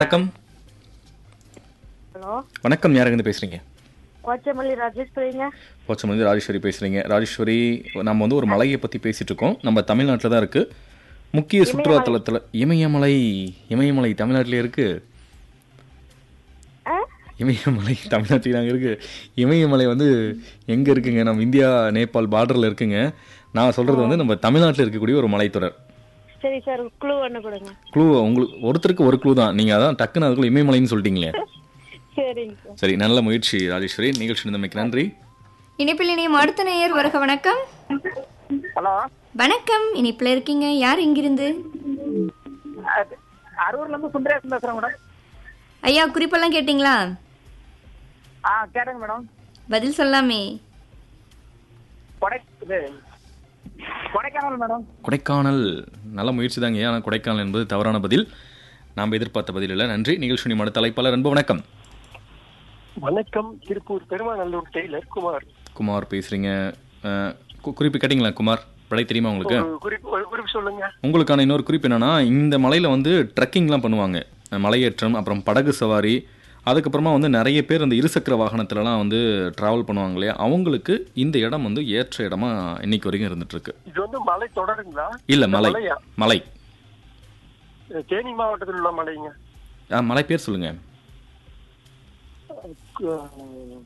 வணக்கம் ஹலோ வணக்கம் யாருங்க பேசுறீங்க கோச்சமல்லி ராஜேஸ்வரிங்க போச்சமருந்து ராஜேஸ்வரி பேசுறீங்க ராஜேஸ்வரி நம்ம வந்து ஒரு மலையை பத்தி பேசிட்டு இருக்கோம் நம்ம தமிழ்நாட்டில் தான் இருக்கு முக்கிய சுற்றுலா தலத்துல இமயமலை இமயமலை தமிழ்நாட்டிலே இருக்கு ஆ? இமயமலை தமிழ்நாட்டில் அங்கே இருக்கு இமயமலை வந்து எங்க இருக்குங்க நம்ம இந்தியா நேபாள் பார்டர்ல இருக்குங்க நான் சொல்றது வந்து நம்ம தமிழ்நாட்டில் இருக்கக்கூடிய ஒரு மலைத்தொடர் சரி சார் குழு ஒன்று கொடுங்க க்ளூ உங்களுக்கு ஒருத்தருக்கு ஒரு க்ளூ தான் நீங்க அதான் டக்குன்னு அதுக்குள்ள இமயமலைன்னு சொல்லிட்டீங்களே சரிங்க சார் சரி நல்ல முயற்சி ராஜேஸ்வரி நிகழ்ச்சி இருந்தமைக்கு நன்றி இனிப்பில் இணையம் அடுத்த நேயர் வருக வணக்கம் ஹலோ வணக்கம் இனிப்பில் இருக்கீங்க யார் இங்கிருந்து அரூர்ல இருந்து சுந்தரேசன் பேசுறேன் மேடம் ஐயா குறிப்பெல்லாம் கேட்டிங்களா ஆ கேட்டேங்க மேடம் பதில் சொல்லாமே கொடை இது கொடைக்கானல் மேடம் கொடைக்கானல் நல்ல முயற்சி தாங்க ஆனால் கொடைக்கானல் என்பது தவறான பதில் நாம் எதிர்பார்த்த பதில் இல்லை நன்றி நிகழ்ச்சி மட தலைப்பாளர் அன்பு வணக்கம் வணக்கம் திருப்பூர் பெருமாநல்லூர் டெய்லர் குமார் குமார் பேசுறீங்க அஹ், கு- குறிப்பு கேட்டிங்களா குமார் விடை தெரியுமா உங்களுக்கு ஒரு குறிப்பு ஒரு குறிப்பு சொல்லுங்க உங்களுக்கான இன்னொரு குறிப்பு என்னன்னா இந்த மலையில வந்து ட்ரெக்கிங்லாம் பண்ணுவாங்க அஹ், மலையேற்றம் அப்புறம் படகு சவாரி அதுக்கப்புறமா வந்து நிறைய பேர் அந்த இருசக்கர வாகனத்துலலாம் வந்து டிராவல் பண்ணுவாங்க இல்லையா அவங்களுக்கு இந்த இடம் வந்து ஏற்ற இடமா இன்னைக்கு வரைக்கும் இருந்துட்டு இருக்கு இது வந்து மலை தொடருங்களா இல்ல மலை மலையா? மலை தேனி மாவட்டத்தில் உள்ள மலைங்க அஹ், மலை பேர் சொல்லுங்க அஹ்,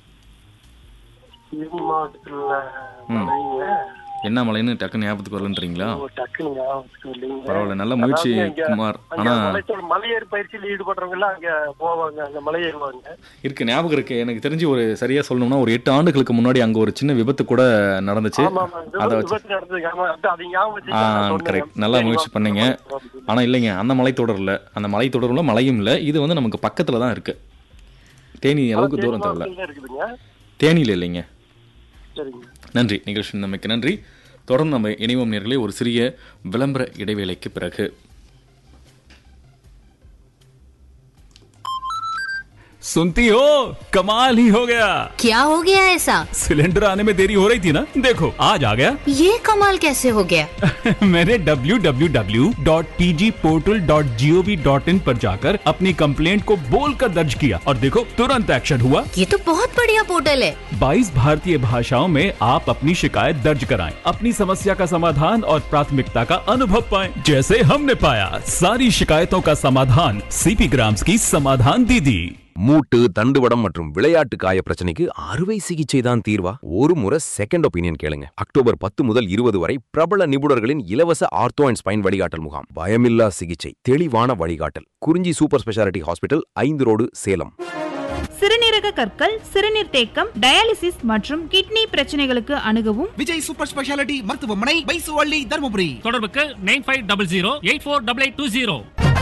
தேனி மாவட்டத்தில் உள்ள மலைங்க என்ன மலைன்னு டக்குன்னு ஞாபகத்துக்கு வரலன்றீங்களா ஓ, டக்குனு ஞாபகத்துக்கு இல்லைங்க. பரவாயில்ல நல்ல முயற்சி அதாவது இங்க- குமார் அங்க ஆனா மலைத்தொடர் மலையேறு பயிற்சியில் ஈடுபடுறவங்க எல்லாம் அங்க போவாங்க அங்க மலை ஏறுவாங்க இருக்கு ஞாபகம் இருக்கு எனக்கு தெரிஞ்சு ஒரு சரியா சொல்லணும்னா ஒரு எட்டு ஆண்டுகளுக்கு முன்னாடி அங்க ஒரு சின்ன விபத்து கூட நடந்துச்சு ஆமா ஆமா அதை விபத்து வச்சு விபத்து நடந்ததுங்க ஆமா அது- அது ஞாபகம் வச்சுட்டு ஆ நான் சொன்னேங்க. கரெக்ட் நல்லா தேனி முயற்சி பண்ணீங்க மாவட்டத்தில் உள்ள ஆனா இல்லைங்க அந்த மலைத்தொடர் இல்ல அந்த மலைத்தொடர்ல மலையும் இல்ல இது வந்து நமக்கு பக்கத்துல தான் இருக்கு தேனி அளவுக்கு தேனி தூரம் தேவையில்ல மாவட்டத்தில் தான் இருக்குதுங்க தேனியில் இல்லைங்க சரிங்க நன்றி நிகழ்ச்சி நமக்கு நன்றி தொடர்ந்து நம்ம இணைவோம் நேர்களே ஒரு சிறிய விளம்பர இடைவேளைக்கு பிறகு सुनती हो कमाल ही हो गया क्या हो गया ऐसा सिलेंडर आने में देरी हो रही थी ना देखो आज आ गया ये कमाल कैसे हो गया मैंने www.pgportal.gov.in पर जाकर अपनी कंप्लेंट को बोलकर दर्ज किया और देखो तुरंत एक्शन हुआ ये तो बहुत बढ़िया पोर्टल है 22 भारतीय भाषाओं में आप अपनी शिकायत दर्ज कराएं, अपनी समस्या का समाधान और प्राथमिकता का अनुभव पाएं, जैसे हमने पाया सारी शिकायतों का समाधान सीपी ग्राम्स की समाधान दीदी மூட்டு தண்டுவடம் மற்றும் விளையாட்டு காய பிரச்சனைக்கு அறுவை சிகிச்சை தான் தீர்வா ஒரு முறை செகண்ட் ஒப்பீனியன் கேளுங்க அக்டோபர் பத்து முதல் இருபது வரை பிரபல நிபுணர்களின் இலவச ஆர்த்தோ அண்ட் ஸ்பைன் வழிகாட்டல் முகாம் பயமில்லா சிகிச்சை தெளிவான வழிகாட்டல் குறிஞ்சி சூப்பர் ஸ்பெஷாலிட்டி ஹாஸ்பிட்டல் ஐந்து ரோடு சேலம் சிறுநீரக கற்கள் சிறுநீர் தேக்கம் டயாலிசிஸ் மற்றும் கிட்னி பிரச்சனைகளுக்கு அணுகவும் விஜய் சூப்பர் ஸ்பெஷாலிட்டி மருத்துவமனை பைசுவள்ளி தருமபுரி தொடர்புக்கு nine five double zero eight four double eight two zero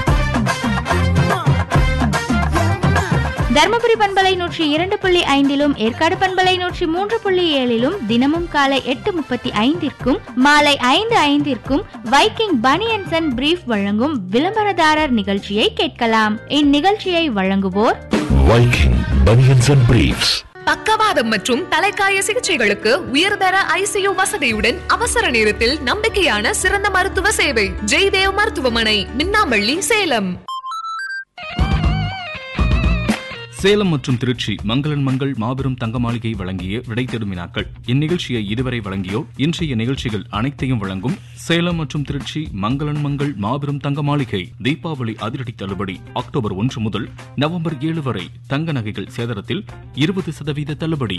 Dharmapuri பண்பலை நூற்றி இரண்டு புள்ளி ஐந்திலும் ஏற்காடு பண்பலை நூற்றி மூன்று புள்ளி ஏழிலும் தினமும் காலை எட்டு முப்பத்தி ஐந்திற்கும் மாலை ஐந்து ஐந்திற்கும் வைக்கிங் பனியன்சன் அண்ட் பிரீஃப் வழங்கும் விளம்பரதாரர் நிகழ்ச்சியை கேட்கலாம் இந்நிகழ்ச்சியை வழங்குவோர் Viking Bunions and Briefs. பக்கவாதம் மற்றும் தலைக்காய சிகிச்சைகளுக்கு உயர்தர ஐசியு வசதியுடன் அவசர நேரத்தில் நம்பிக்கையான சிறந்த மருத்துவ சேவை ஜெய்தேவ் மருத்துவமனை மின்னாம்பள்ளி சேலம் சேலம் மற்றும் திருச்சி மங்களன் மங்கள் மாபெரும் தங்க மாளிகை வழங்கிய விடை தேடும் வினாக்கள் இந்நிகழ்ச்சியை இதுவரை வழங்கியோர் இன்றைய நிகழ்ச்சிகள் அனைத்தையும் வழங்கும் சேலம் மற்றும் திருச்சி மங்களன் மங்கள் மாபெரும் தங்க மாளிகை தீபாவளி அதிரடி தள்ளுபடி அக்டோபர் ஒன்று முதல் நவம்பர் ஏழு வரை தங்க நகைகள் சேதரத்தில் இருபது சதவீத தள்ளுபடி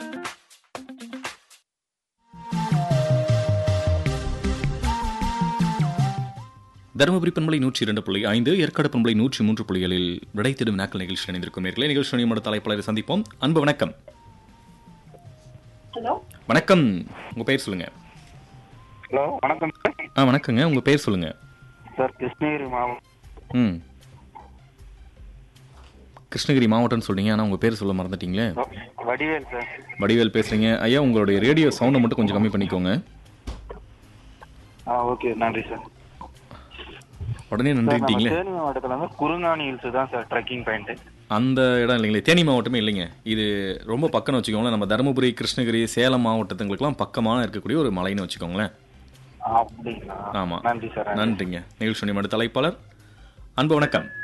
தருமபுரி பண்பலை நூற்றி இரண்டு புள்ளி ஐந்து ஏற்காடு பண்பலை நூற்றி மூன்று புள்ளிகளில் விடை தேடும் நாட்கள் நிகழ்ச்சி இணைந்திருக்கும் நேர்களே நிகழ்ச்சி நியமன தலைப்பாளரை சந்திப்போம் அன்பு வணக்கம் ஹலோ வணக்கம் உங்க பெயர் சொல்லுங்க ஹலோ வணக்கம் சார் ஆ வணக்கங்க உங்க பெயர் சொல்லுங்க சார் கிருஷ்ணகிரி மாவட்டம் ம் கிருஷ்ணகிரி மாவட்டம்னு சொல்றீங்க ஆனால் உங்க பேர் சொல்ல மறந்துட்டீங்களே வடிவேல் சார் வடிவேல் பேசுறீங்க ஐயா உங்களுடைய ரேடியோ சவுண்டை மட்டும் கொஞ்சம் கம்மி பண்ணிக்கோங்க ஆ ஓகே நன்றி சார் உடனே சார் நம்ம நன்றிட்டீங்களே தேனி மாவட்டத்தில் வந்து குருங்காணி ஹில்ஸ் தான் சார் ட்ரெக்கிங் பாயிண்ட் அந்த இடம் இல்லைங்களே தேனி மாவட்டமே இல்லைங்க இது ரொம்ப பக்கம்னு வச்சுக்கோங்களேன் நம்ம தருமபுரி கிருஷ்ணகிரி சேலம் மாவட்டத்துங்களுக்குலாம் பக்கமான இருக்கக்கூடிய ஒரு மலைன்னு வச்சுக்கோங்களேன் அப்படிங்களா ஆமா நன்றி சார் நன்றிங்க நிகழ்ச்சி நிமிட தலைப்பாளர் அன்பு வணக்கம்